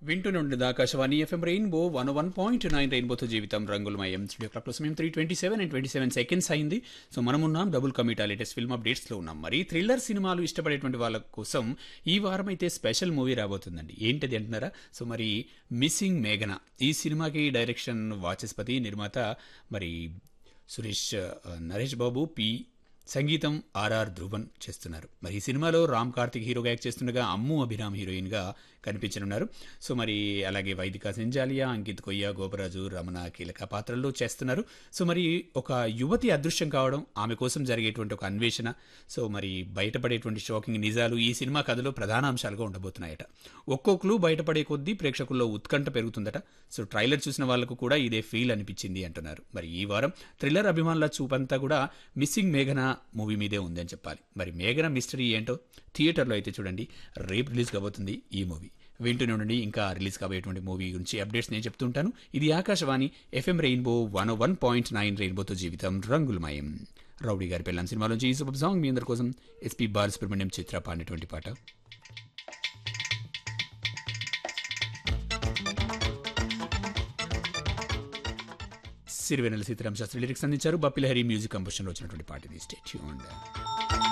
వింటూనే ఉండేది Akashvani FM rainbow one one point nine రెయిన్బోతో జీవితం రంగులమయం స్టూడియో క్లాక్ లో సమయం three twenty seven and twenty seven seconds అయింది సో మనం ఉన్నాం డబుల్ కమిటా లేటెస్ట్ ఫిల్మ్ అప్డేట్స్లో ఉన్నాం మరి థ్రిల్లర్ సినిమాలు ఇష్టపడేటువంటి వాళ్ళ కోసం ఈ వారం అయితే స్పెషల్ మూవీ రాబోతుందండి ఏంటది అంటున్నారా సో మరి మిస్సింగ్ మేఘన ఈ సినిమాకి డైరెక్షన్ వాచస్పతి నిర్మాత మరి సురేష్ ఆ, నరేష్ బాబు పి సంగీతం ఆర్ఆర్ ధ్రువన్ చేస్తున్నారు మరి ఈ సినిమాలో రామ్ కార్తిక్ హీరోగా యాక్ట్ చేస్తుండగా అమ్ము అభిరామ్ హీరోయిన్గా కనిపించనున్నారు సో మరి అలాగే వైదిక సెంజాలియా అంకిత్ కొయ్య గోపరాజు రమణ కీలక పాత్రల్లో చేస్తున్నారు సో మరి ఒక యువతి అదృశ్యం కావడం ఆమె కోసం జరిగేటువంటి ఒక అన్వేషణ సో మరి బయటపడేటువంటి షాకింగ్ నిజాలు ఈ సినిమా కథలో ప్రధాన అంశాలుగా ఉండబోతున్నాయట ఒక్కో క్లూ బయటపడే కొద్దీ ప్రేక్షకుల్లో ఉత్కంఠ పెరుగుతుందట సో ట్రైలర్ చూసిన వాళ్ళకు కూడా ఇదే ఫీల్ అనిపించింది అంటున్నారు మరి ఈ వారం థ్రిల్లర్ అభిమానుల చూపంతా కూడా మిస్సింగ్ మేఘన మూవీ మీదే ఉంది అని చెప్పాలి మరి మేఘన మిస్టరీ ఏంటో థియేటర్లో అయితే చూడండి రేపు రిలీజ్ కాబోతుంది ఈ మూవీ వింటూనే ఉండండి ఇంకా రిలీజ్ కాబోయేటువంటి మూవీ గురించి అప్డేట్స్ నేను చెప్తుంటాను ఇది Akashvani FM rainbow one one point nine రెయిన్బోతో జీవితం రంగులమయం రౌడీ గారి పెళ్ళాం సినిమాలోంచి ఈ సూపర్ సాంగ్ మీ అందరి కోసం ఎస్పీ బాలసుబ్రహ్మణ్యం చిత్ర పాడినటువంటి పాట సిరివెన్నెల సీతారాం శాస్త్రి లిరిక్స్ అందించారు బప్పిలహరి మ్యూజిక్ కంపోజిషన్లో వచ్చినటువంటి పాట ఇది స్టేట్